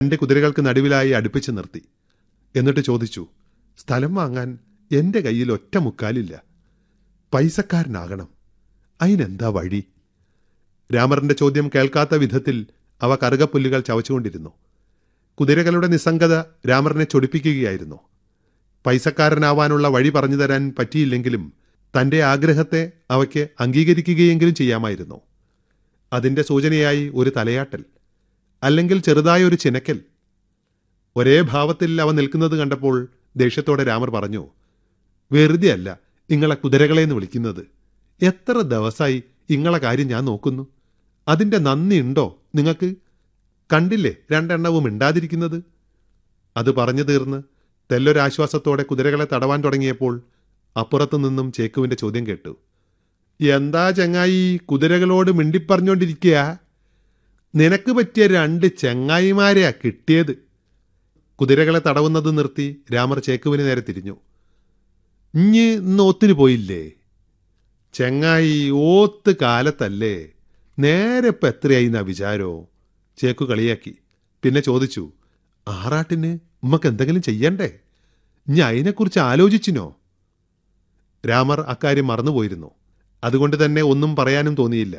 രണ്ട് കുതിരകൾക്ക് നടുവിലായി അടുപ്പിച്ച് നിർത്തി എന്നിട്ട് ചോദിച്ചു സ്ഥലം വാങ്ങാൻ എൻ്റെ കയ്യിൽ ഒറ്റ മുക്കാലില്ല പൈസക്കാരനാകണം അതിനെന്താ വഴി രാമറിന്റെ ചോദ്യം കേൾക്കാത്ത വിധത്തിൽ അവ കറുകപ്പുല്ലുകൾ ചവച്ചുകൊണ്ടിരുന്നു കുതിരകളുടെ നിസ്സംഗത രാമറിനെ ചൊടിപ്പിക്കുകയായിരുന്നു പൈസക്കാരനാവാനുള്ള വഴി പറഞ്ഞു തരാൻ പറ്റിയില്ലെങ്കിലും തന്റെ ആഗ്രഹത്തെ അവയ്ക്ക് അംഗീകരിക്കുകയെങ്കിലും ചെയ്യാമായിരുന്നു അതിന്റെ സൂചനയായി ഒരു തലയാട്ടൽ അല്ലെങ്കിൽ ചെറുതായ ഒരു ചിനക്കൽ ഒരേ ഭാവത്തിൽ അവ നിൽക്കുന്നത് കണ്ടപ്പോൾ ദേഷ്യത്തോടെ രാമർ പറഞ്ഞു വെറുതെ അല്ല ഇങ്ങളെ കുതിരകളെന്ന് വിളിക്കുന്നത് എത്ര ദിവസമായി ഇങ്ങളെ കാര്യം ഞാൻ നോക്കുന്നു അതിന്റെ നന്ദി ഉണ്ടോ നിങ്ങൾക്ക് കണ്ടില്ലേ രണ്ടെണ്ണവും മിണ്ടാതിരിക്കുന്നത് അത് പറഞ്ഞു തീർന്ന് തെല്ലൊരാശ്വാസത്തോടെ കുതിരകളെ തടവാൻ തുടങ്ങിയപ്പോൾ അപ്പുറത്തു നിന്നും ചേക്കുവിന്റെ ചോദ്യം കേട്ടു എന്താ ചങ്ങായി കുതിരകളോട് മിണ്ടിപ്പറഞ്ഞോണ്ടിരിക്കുക നിനക്ക് പറ്റിയ രണ്ട് ചങ്ങായിമാരെയാ കിട്ടിയത് കുതിരകളെ തടവുന്നത് നിർത്തി രാമർ ചേക്കുവിന് നേരെ തിരിഞ്ഞു ഇഞ്ഞ് ഇന്ന് ഓത്തിന് പോയില്ലേ ചെങ്ങായി ഓത്ത് കാലത്തല്ലേ നേരെ ഇപ്പം എത്രയായി എന്നാ വിചാരോ ചേക്കു കളിയാക്കി പിന്നെ ചോദിച്ചു ആറാട്ടിന് ഉമ്മക്ക് എന്തെങ്കിലും ചെയ്യണ്ടേ ഇനി അതിനെക്കുറിച്ച് ആലോചിച്ചിനോ രാമർ അക്കാര്യം മറന്നുപോയിരുന്നു അതുകൊണ്ട് തന്നെ ഒന്നും പറയാനും തോന്നിയില്ല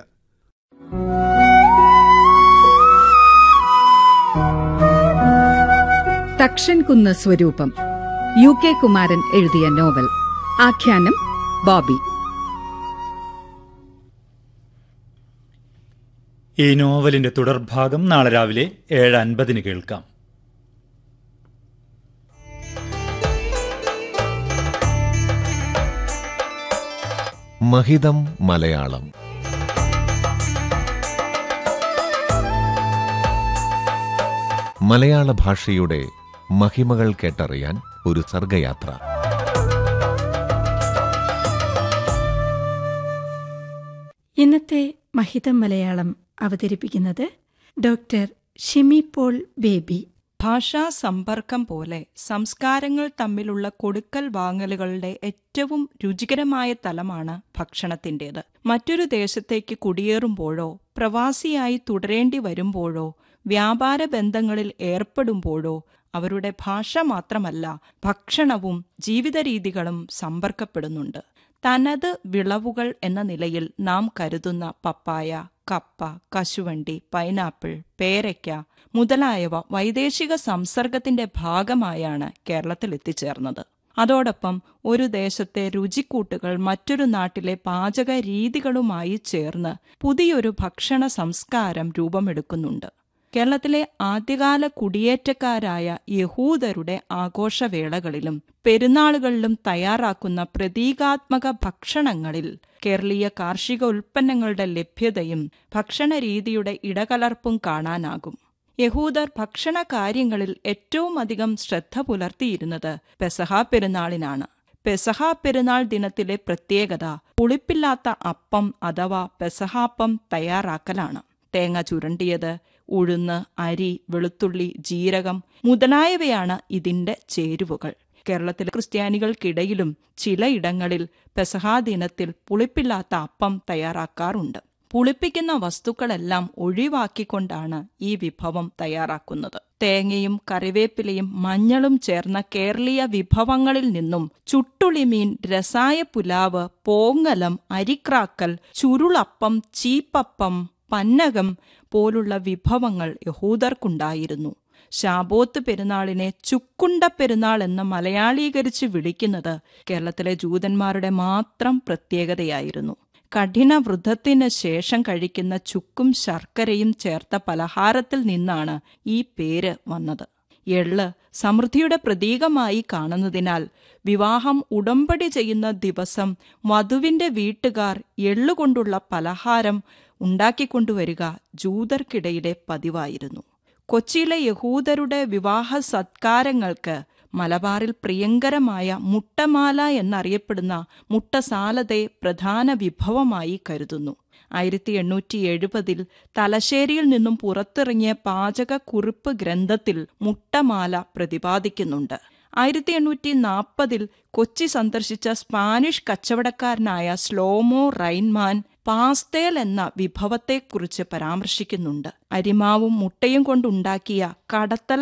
തക്ഷൻകുന്ന് സ്വരൂപം യു കെ കുമാരൻ എഴുതിയ നോവൽ ആഖ്യാനം ബോബി ഈ നോവലിന്റെ തുടർഭാഗം നാളെ രാവിലെ ഏഴ് അൻപതിന് കേൾക്കാം മഹിതം മലയാളം മലയാള ഭാഷയുടെ മഹിമകൾ കേട്ടറിയാൻ ഒരു സർഗയാത്ര ഇന്നത്തെ മഹിതം മലയാളം അവതരിപ്പിക്കുന്നത് ഡോക്ടർ ഷിമി പോൾ ബേബി ഭാഷാ സമ്പർക്കം പോലെ സംസ്കാരങ്ങൾ തമ്മിലുള്ള കൊടുക്കൽ വാങ്ങലുകളുടെ ഏറ്റവും രുചികരമായ തലമാണ് ഭക്ഷണത്തിൻ്റേത് മറ്റൊരു ദേശത്തേക്ക് കുടിയേറുമ്പോഴോ പ്രവാസിയായി തുടരേണ്ടി വരുമ്പോഴോ വ്യാപാര ബന്ധങ്ങളിൽ ഏർപ്പെടുമ്പോഴോ അവരുടെ ഭാഷ മാത്രമല്ല ഭക്ഷണവും ജീവിതരീതികളും സമ്പർക്കപ്പെടുന്നുണ്ട് തനത് വിളവുകൾ എന്ന നിലയിൽ നാം കരുതുന്ന പപ്പായ കപ്പ കശുവണ്ടി പൈനാപ്പിൾ പേരയ്ക്ക മുതലായവ വൈദേശിക സംസർഗത്തിന്റെ ഭാഗമായാണ് കേരളത്തിൽ എത്തിച്ചേർന്നത് അതോടൊപ്പം ഒരു ദേശത്തെ രുചിക്കൂട്ടുകൾ മറ്റൊരു നാട്ടിലെ പാചക രീതികളുമായി ചേർന്ന് പുതിയൊരു ഭക്ഷണ സംസ്കാരം രൂപമെടുക്കുന്നുണ്ട് കേരളത്തിലെ ആദ്യകാല കുടിയേറ്റക്കാരായ യഹൂദരുടെ ആഘോഷവേളകളിലും പെരുന്നാളുകളിലും തയ്യാറാക്കുന്ന പ്രതീകാത്മക ഭക്ഷണങ്ങളിൽ കേരളീയ കാർഷിക ഉൽപ്പന്നങ്ങളുടെ ലഭ്യതയും ഭക്ഷണരീതിയുടെ ഇടകലർപ്പും കാണാനാകും യഹൂദർ ഭക്ഷണ കാര്യങ്ങളിൽ ഏറ്റവും അധികം ശ്രദ്ധ പുലർത്തിയിരുന്നത് പെസഹ പെരുന്നാളിനാണ് പെസഹ പെരുന്നാൾ ദിനത്തിലെ പ്രത്യേകത പുളിപ്പില്ലാത്ത അപ്പം അഥവാ പെസഹാപ്പം തയ്യാറാക്കലാണ് തേങ്ങ ചുരണ്ടിയത് ഉഴുന്ന് അരി വെളുത്തുള്ളി ജീരകം മുതലായവയാണ് ഇതിന്റെ ചേരുവകൾ കേരളത്തിലെ ക്രിസ്ത്യാനികൾക്കിടയിലും ചിലയിടങ്ങളിൽ പെസഹാ ദിനത്തിൽ പുളിപ്പില്ലാത്ത അപ്പം തയ്യാറാക്കാറുണ്ട് പുളിപ്പിക്കുന്ന വസ്തുക്കളെല്ലാം ഒഴിവാക്കിക്കൊണ്ടാണ് ഈ വിഭവം തയ്യാറാക്കുന്നത് തേങ്ങയും കറിവേപ്പിലയും മഞ്ഞളും ചേർന്ന കേരളീയ വിഭവങ്ങളിൽ നിന്നും ചുട്ടുളിമീൻ രസായ പുലാവ് പോങ്ങലം അരിക്രാക്കൽ ചുരുളപ്പം ചീപ്പപ്പം പന്നകം പോലുള്ള വിഭവങ്ങൾ യഹൂദർക്കുണ്ടായിരുന്നു ശാബോത്ത് പെരുന്നാളിനെ ചുക്കുണ്ട പെരുന്നാൾ എന്ന് മലയാളീകരിച്ച് വിളിക്കുന്നത് കേരളത്തിലെ ജൂതന്മാരുടെ മാത്രം പ്രത്യേകതയായിരുന്നു കഠിന വൃദ്ധത്തിന് ശേഷം കഴിക്കുന്ന ചുക്കും ശർക്കരയും ചേർത്ത പലഹാരത്തിൽ നിന്നാണ് ഈ പേര് വന്നത് എള്ള് സമൃദ്ധിയുടെ പ്രതീകമായി കാണുന്നതിനാൽ വിവാഹം ഉടമ്പടി ചെയ്യുന്ന ദിവസം വധുവിന്റെ വീട്ടുകാർ എള്ളുകൊണ്ടുള്ള പലഹാരം ഉണ്ടാക്കിക്കൊണ്ടുവരിക ജൂതർക്കിടയിലെ പതിവായിരുന്നു കൊച്ചിയിലെ യഹൂദരുടെ വിവാഹ സത്കാരങ്ങൾക്ക് മലബാറിൽ പ്രിയങ്കരമായ മുട്ടമാല എന്നറിയപ്പെടുന്ന മുട്ടസാലതെ പ്രധാന വിഭവമായി കരുതുന്നു ആയിരത്തി എണ്ണൂറ്റി എഴുപതിൽ തലശ്ശേരിയിൽ നിന്നും പുറത്തിറങ്ങിയ പാചക കുറിപ്പ് ഗ്രന്ഥത്തിൽ മുട്ടമാല പ്രതിപാദിക്കുന്നുണ്ട് ആയിരത്തി എണ്ണൂറ്റി നാൽപ്പതിൽ കൊച്ചി സന്ദർശിച്ച സ്പാനിഷ് കച്ചവടക്കാരനായ സ്ലോമോ റൈൻമാൻ പാസ്തേൽ എന്ന വിഭവത്തെക്കുറിച്ച് പരാമർശിക്കുന്നുണ്ട് അരിമാവും മുട്ടയും കൊണ്ടുണ്ടാക്കിയ കടത്തൽ